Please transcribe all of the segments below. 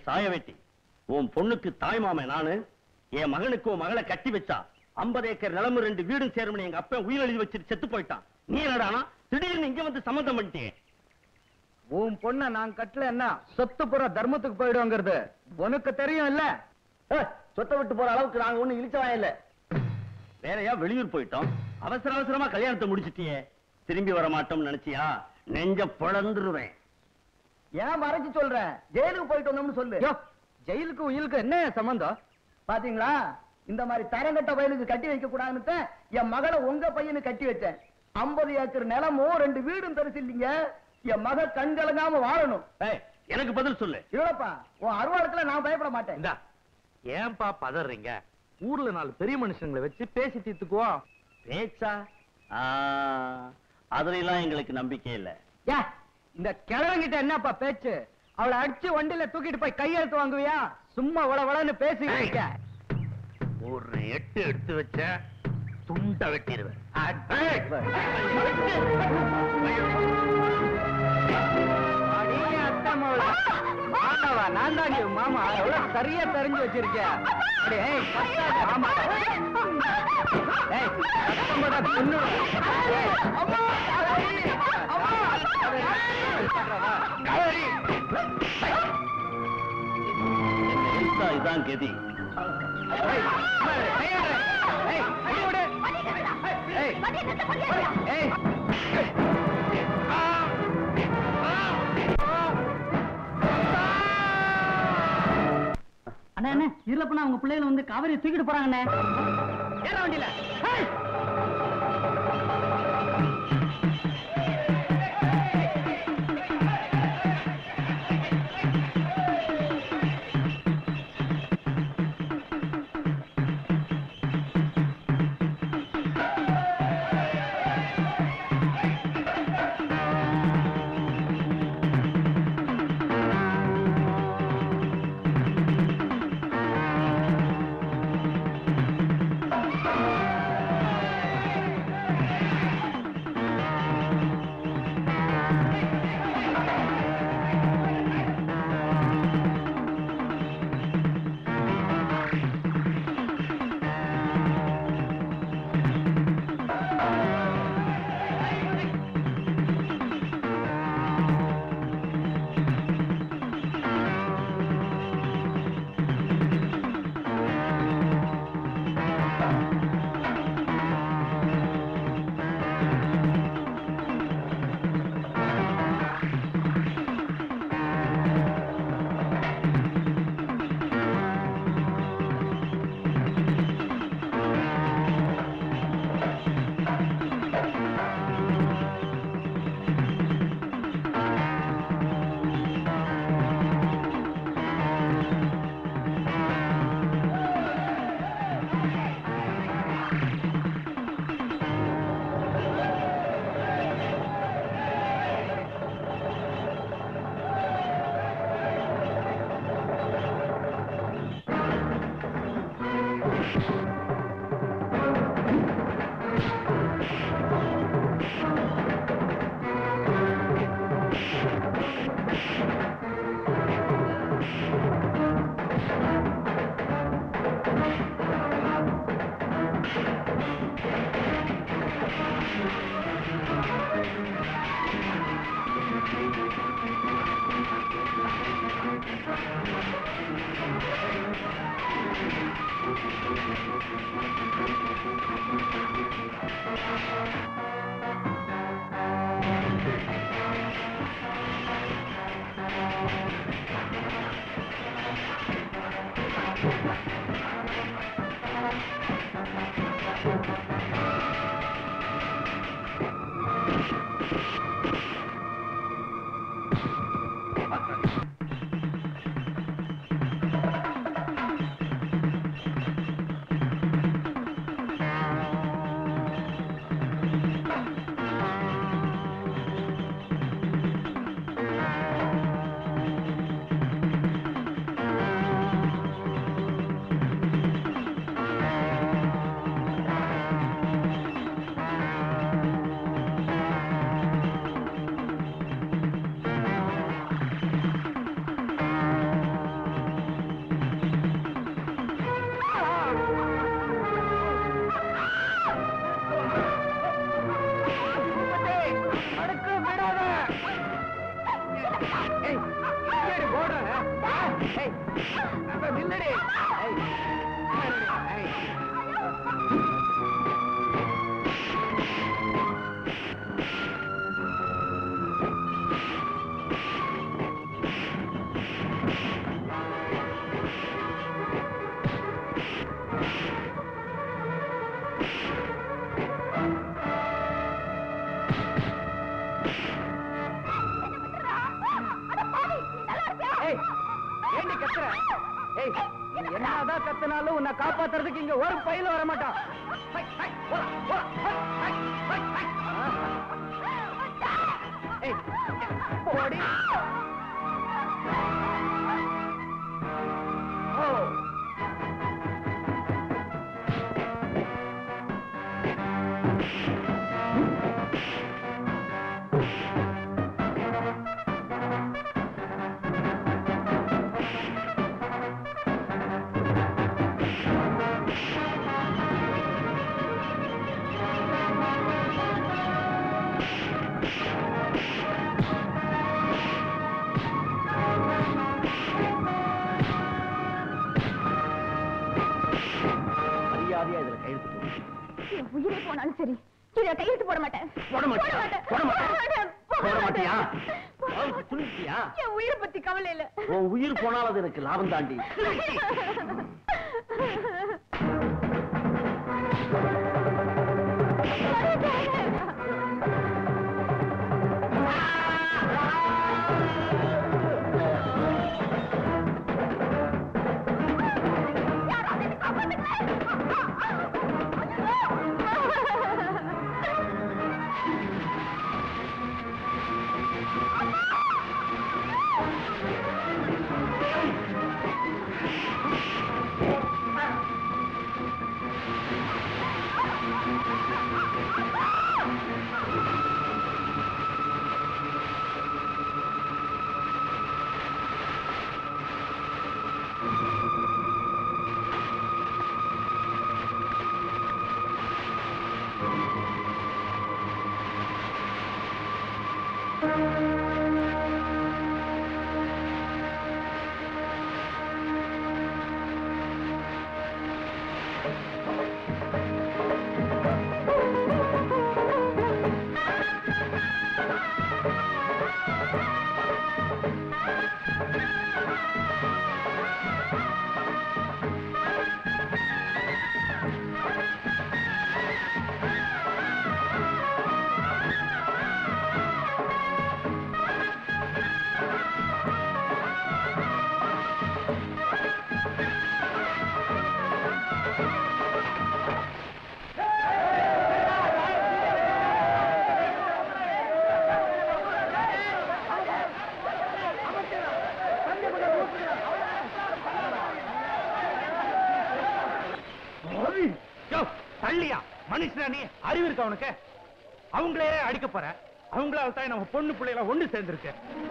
சாய வெட்டி உன் பொண்ணுக்கு தாய் மாமன் நானு என் மகனுக்கு உன் மகளை கட்டி வச்சா 50 ஏக்கர் நிலமும் ரெண்டு வீடும் சேரும்னு எங்க அப்பா உயிர் எழுதி வச்சுட்டு செத்து போயிட்டான் நீ என்னடானா திடீர்னு இங்க வந்து சம்மந்தம் பண்ணிட்டே உன் பொண்ண நான் கட்டல என்ன சொத்து புற தர்மத்துக்கு போயிடுவாங்கிறது உனக்கு தெரியும் இல்ல சொத்தை விட்டு போற அளவுக்கு நாங்க ஒண்ணு இழிச்சவா இல்ல வேறயா வெளியூர் போயிட்டோம் அவசர அவசரமா கல்யாணத்தை முடிச்சிட்டியே திரும்பி வர மாட்டோம்னு நினைச்சியா நெஞ்ச பொழந்துருவேன் ஏன் மறைச்சு சொல்ற ஜெயிலுக்கு போயிட்டு வந்தோம்னு சொல்லு ஜெயிலுக்கு உயிலுக்கு என்ன சம்பந்தம் பாத்தீங்களா இந்த மாதிரி தரங்கட்ட வயலுக்கு கட்டி வைக்க கூடாதுன்னு என் மகளை உங்க பையனு கட்டி வச்சேன் 50 ஏக்கர் நிலமும் ரெண்டு வீடும் பெருசு இல்லைங்க என் மக கண் கலங்காம வாழணும் ஏய், எனக்கு பதில் சொல்லு இல்லப்பா உன் அருவாளுக்குல நான் பயப்பட மாட்டேன் இந்தா ஏன்பா பதறீங்க ஊர்ல நாலு பெரிய மனுஷங்களை வச்சு பேசி தீர்த்துக்குவோம் பேச்சா ஆ, அதுல எல்லாம் எங்களுக்கு நம்பிக்கை இல்ல ஏ இந்த கிழவங்கிட்ட என்னப்பா பேச்சு அவளை அடிச்சு வண்டியில தூக்கிட்டு போய் கையெழுத்து வாங்குவியா சும்மா வள வளன்னு பேசிக்கிட்டு இருக்க ஒரு எட்டு எடுத்து வச்ச துண்ட வெட்டிடுவேன் அடியே அத்தை மவளே. ஆமாவா, நான் தாண்டி உன் மாமா எவ்வளவு சரியா தெரிஞ்சு வச்சிருக்கேன் அடி, ஏய், கத்தாத, ஆமா. ஏய், சத்தம் போட்டா கொன்னுடுவேன். ஏய், அம்மா, ஏய், அம்மா. எல்சா இதான் கதி ஏய், அம்மா, கையெடு. ஏய், அடி விடு. ஏய், ஏய். அண்ணா அண்ணா இதுல பண்ண அவங்க பிள்ளைகள் வந்து காவிரி தூக்கிட்டு போறாங்கண்ணே ஏற வண்டியில ஆ ஏய் அப்ப நில்லுடி ஏய் ஏய் ஏய் ஏண்டி கத்துற ஏய் நீ என்னதான் கத்துனாலும் உன்னை காப்பாத்துறதுக்கு இங்க ஒரு பையில வர மாட்டான் ஹை, ஹை, போடா, போடா, ஹை, ஹை, ஹை, ஹை. ஆஹா. ஏய் போடி ஓ மரியாதையா இதுல கையெழுத்து போடு என் உயிரே போனாலும் சரி இதை கையெழுத்து போட மாட்டேன் போட மாட்டியா? போட மாட்டேன். போட மாட்டியா? போட அவளுக்கு மாட்டேன். துணிச்சியா என் உயிரை பத்தி கவலை இல்ல உன் உயிர் போனால் அது எனக்கு லாபம் தாண்டி யோ, தள்ளியா மனுஷனா நீ அறிவு இருக்கா உனக்கு அவங்களே அடிக்க போற அவங்களால தான் நம்ம பொண்ணு பிள்ளைகள ஒண்ணு சேர்ந்திருக்கு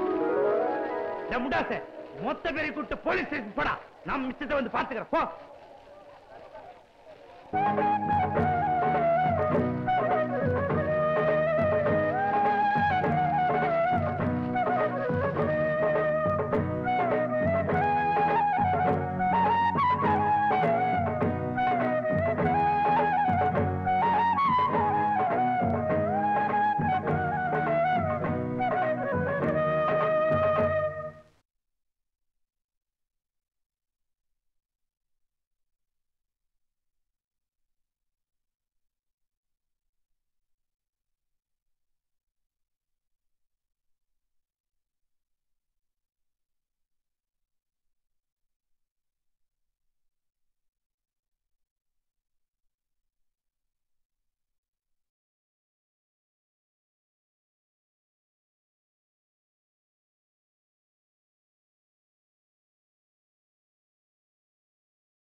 இந்த முண்டாச மொத்த பேரை கூப்பிட்டு போலீஸ் ஸ்டேஷன் போடா நான் மிச்சத்தை வந்து பாத்துக்கிறேன் போ